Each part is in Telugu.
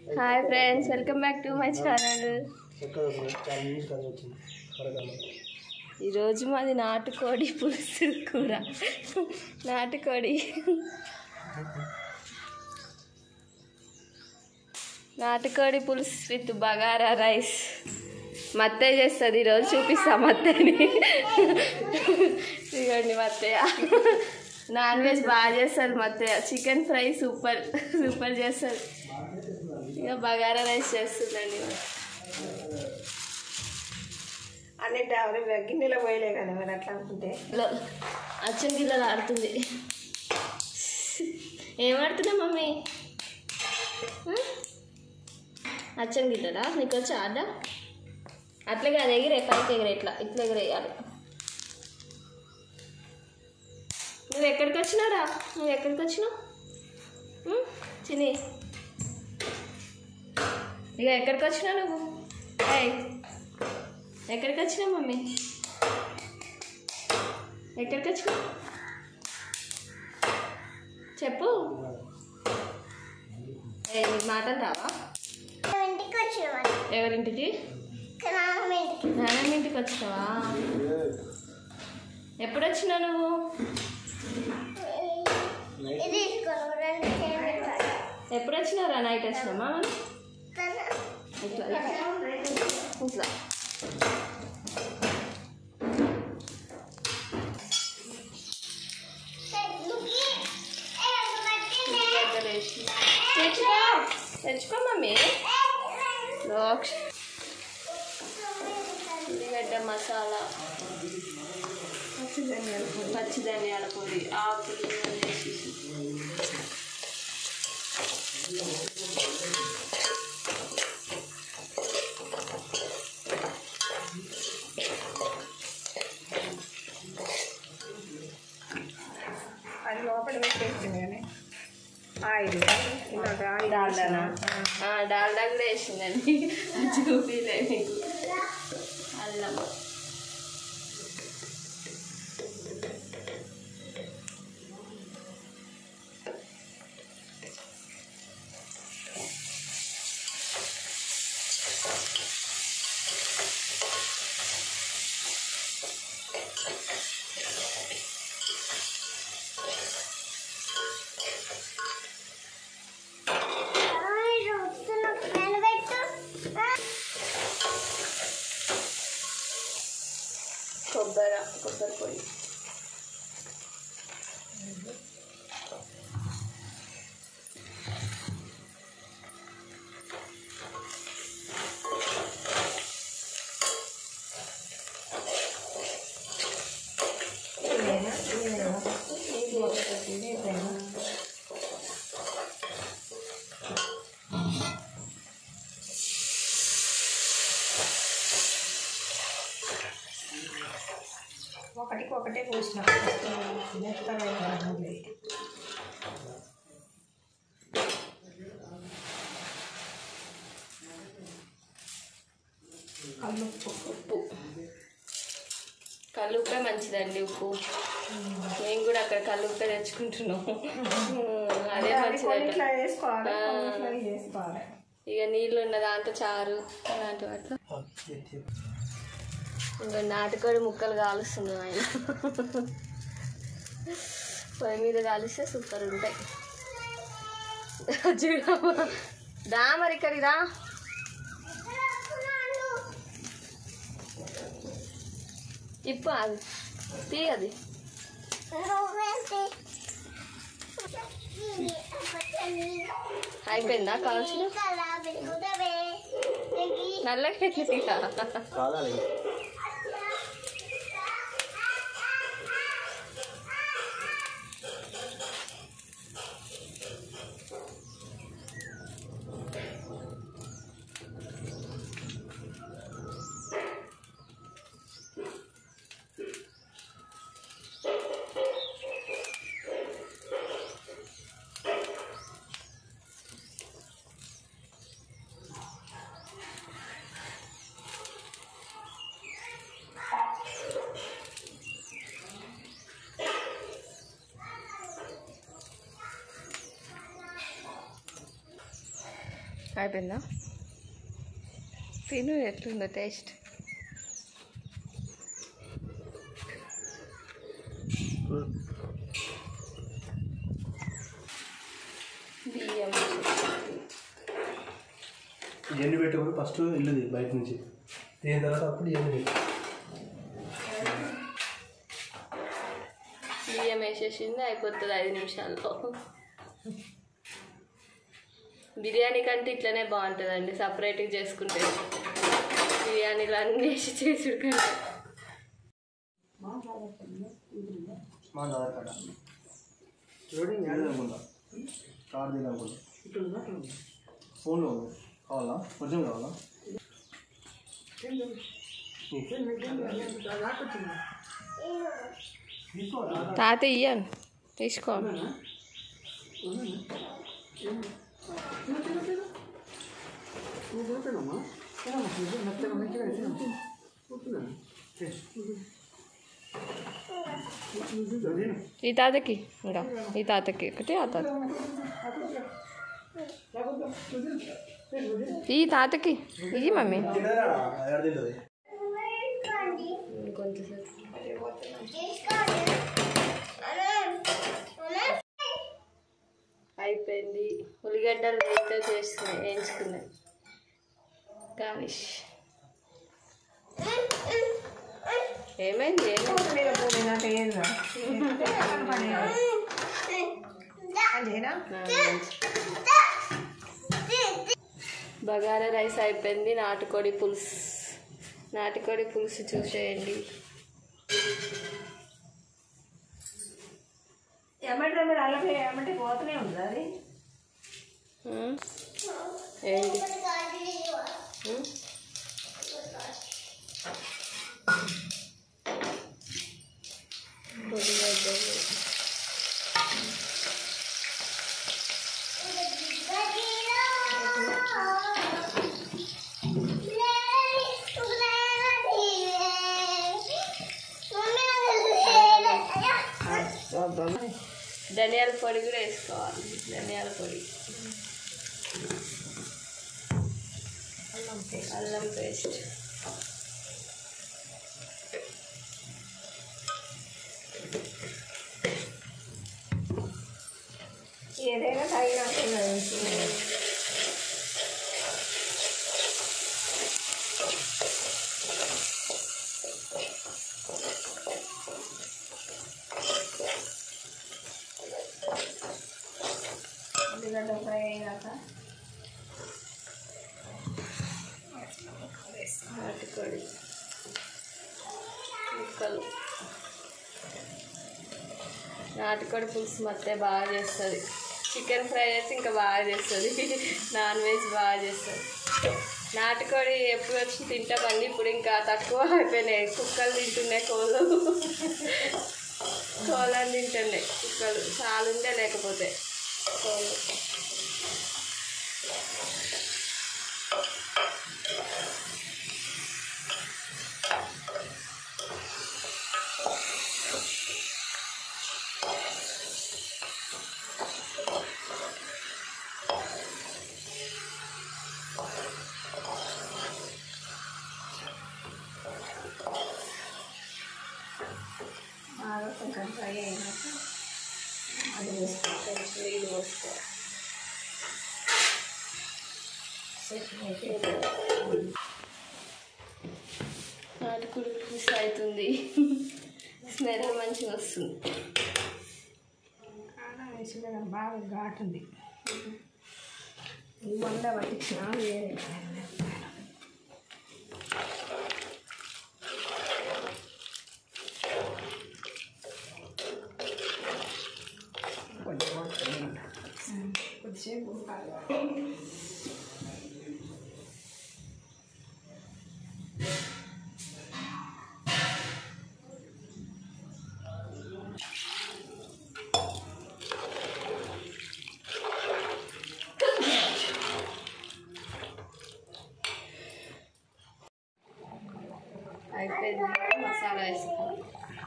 Hi friends welcome back to my channel ఎక్కడ చాలా న్యూస్ కదా వచ్చింది కరగాలి ఈరోజు మాది నాటుకోడి పులుసు కూర నాటుకోడి నాటుకోడి పులుసు విత్ బగారా రైస్ మత్తయ్య చేస్తుంది ఈరోజు చూపిస్తా మత్తయ్యని ఇదిగోండి మత్తయ్య నాన్ వెజ్ బాగా చేస్తుంది మత్తయ్య చికెన్ ఫ్రై సూపర్ సూపర్ చేస్తుంది ఇక బగారా రైస్ చేస్తుందండి అన్నిటి ఆవిడ గిన్నెలో పోయలే కదా మరి అట్లా అనుకుంటే లో- అచ్చం గిల్లలు ఆడుతుంది ఏం ఆడుతున్నా మమ్మీ ఆ? అచ్చం గిల్లలా నీకు వచ్చి ఆడ అట్లా కాదు ఎగిరే పైకి ఎగిరే ఇట్లా ఇట్లా ఎగిరేయాలి నువ్వు ఎక్కడికి వచ్చినారా నువ్వు ఎక్కడికి వచ్చినావు ఉం? చిన్ని ఇక ఎక్కడికి వచ్చినావు నువ్వు ఏయ్ ఎక్కడికి వచ్చినావు మమ్మీ ఎక్కడికి వచ్చినావు చెప్పు ఏ నీకు మాటలు రావా ఇంటికి వచ్చేవాడు ఎవరింటికి ఇంటికి నాన్నమ్మ ఇంటికి వచ్చినావా ఎప్పుడు వచ్చినావు నువ్వు ఇది తీసుకోను రెండు చేయమంటారు ఎప్పుడు వచ్చినారా నైట్ వచ్చినామా ఇట్లా ఇట్లా ఇట్లా డెకరేషన్ తెచ్చుకో తెచ్చుకో మమ్మీ లోక్ష ఉల్లిగడ్డ మసాలా పచ్చి ధనియాల పొడి ఆకులు ఇవన్నీ వేసేసి అది లోపల పెట్టేసింది కానీ ఆయిల్ ఇందాక ఆయిల్ డాల్డానా ఆ, డాల్డా కూడా వేసిందండి చూపిలే మీకు అల్లం కొబ్బరి కొబ్బరి పొడి ఒకటికి ఒకటే పోసిన మెత్తగా కావాలి. కల్లుప్పు ఉప్పు కల్లుప్పే మంచిదండి ఉప్పు మేము కూడా అక్కడ కల్లుప్పే తెచ్చుకుంటున్నాం అదే అది మంచిదండి కొన్నిట్లో వేసుకోవాలి కొన్నిట్లో ఇది వేసుకోవాలి ఇక నీళ్ళు ఉన్న దాంట్లో చారు అలాంటి వాటిలో ఇంకా నాటుకోడి ముక్కలు కాలుస్తున్నాం ఆయన పొయ్యి మీద కాలిస్తే సూపర్ ఉంటాయి చూడమ్మా దా మరి ఇక్కడికి రా ఇప్పు అది తీ అది అయిపోయిందా కావాల్సిన నల్లగా కాలాలి అయిపోయిందా తిను ఎట్లుందో టేస్ట్ బియ్యం ఇవన్నీ పెట్టేప్పుడు ఫస్ట్ ఇల్లుది బయట నుంచి దీని తర్వాత అప్పుడు ఇవన్నీ పెట్టు బియ్యం వేసేసింది అయిపోతుంది ఐదు నిమిషాల్లో బిర్యానీ కంటే ఇట్లనే బాగుంటుందండి సపరేట్గా చేసుకుంటే బిర్యానీలు అన్నీ వేసి చేసుడు కంటే మా ఆధార్ కార్డ్ చూడండి అనుకుంటా కార్డు తీయాలనుకుంటా ఫోన్లో ఉంది కావాలా ఒరిజినల్ కావాలా తీసుకోవాలా తాత ఇయ్యాను తీసుకో ఈ తాతకి ఇంకా ఈ తాతకి ఒకటి ఆ తాత ఈ తాతకి ఇయ్యి మమ్మీ తినరా ఎక్కడ తింటుంది కొంచెంసేపు అయిపోయింది ఉల్లిగడ్డలు వేస్తే చేస్తున్నాయి వేయించుకున్నాయి గార్నిష్ ఏమైంది ఏమైంది మీద పోయినాక ఏందా అదేనా బగారా రైస్ అయిపోయింది నాటుకోడి పులుసు నాటుకోడి పులుసు చూసేయండి ఎమ్మటి రమ్మటి అల్లకి ఎమ్మటి పోతూనే ఉంది అది ఉమ్. ఏంటి ఉమ్. ఉల్లిగడ్డలు ధనియాల పొడి కూడా వేసుకోవాలి ధనియాల పొడి అల్లం పేస్ట్ ఏదైనా తగినట్టు ఉల్లిగడ్డ ఫ్రై అయినాక నాటుకోడి ముక్కలు నాటుకోడి పులుసు మత్తే బాగా చేస్తుంది చికెన్ ఫ్రై అయితే ఇంకా బాగా చేస్తుంది నాన్ వెజ్ బాగా చేస్తుంది నాటుకోడి ఎప్పుడు వచ్చి తింటామండి ఇప్పుడు ఇంకా తక్కువ అయిపోయినాయి కుక్కలు తింటున్నాయి కోళ్ళు కోళ్ళని తింటున్నాయి కుక్కలు చాలా ఉండే లేకపోతే కోళ్ళు బాగా కొంచెం ఫ్రై అయినాక అది వేసుకోవాలి కొంచెం నీళ్ళు పోసుకోవాలి నాటుకుడి పులుసు అవుతుంది స్మెల్ మంచిగా వస్తుంది కారం వేసి కదా బాగా ఘాటు ఉంది ఈ మంద పట్టించిన వేరే కొంచెం ఉడకనివ్వండి. కొద్దిసేపు ఉడకాలి అయిపోయింది మసాలా వేసుకోవాలి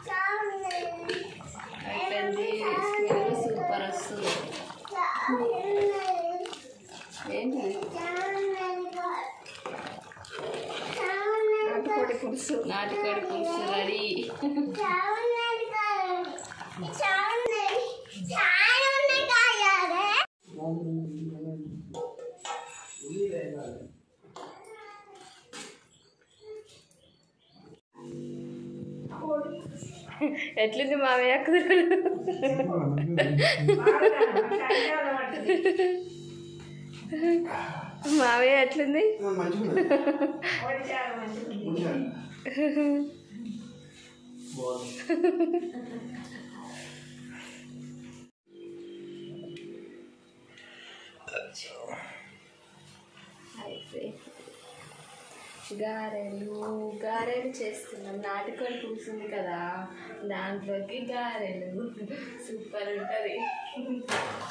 అయిపోయింది స్మెల్ సూపర్ వస్తుంది ఏంటి పులుసు నాటుకోడి పులుసు రెడీ ఎట్లుంది మావయ్య కూరలు మావయ్య ఎట్లుంది అయితే గారెలు గారెలు చేస్తున్నాం నాటుకోడి కూర్చుంది కదా దాంట్లోకి గారెలు సూపర్ ఉంటుంది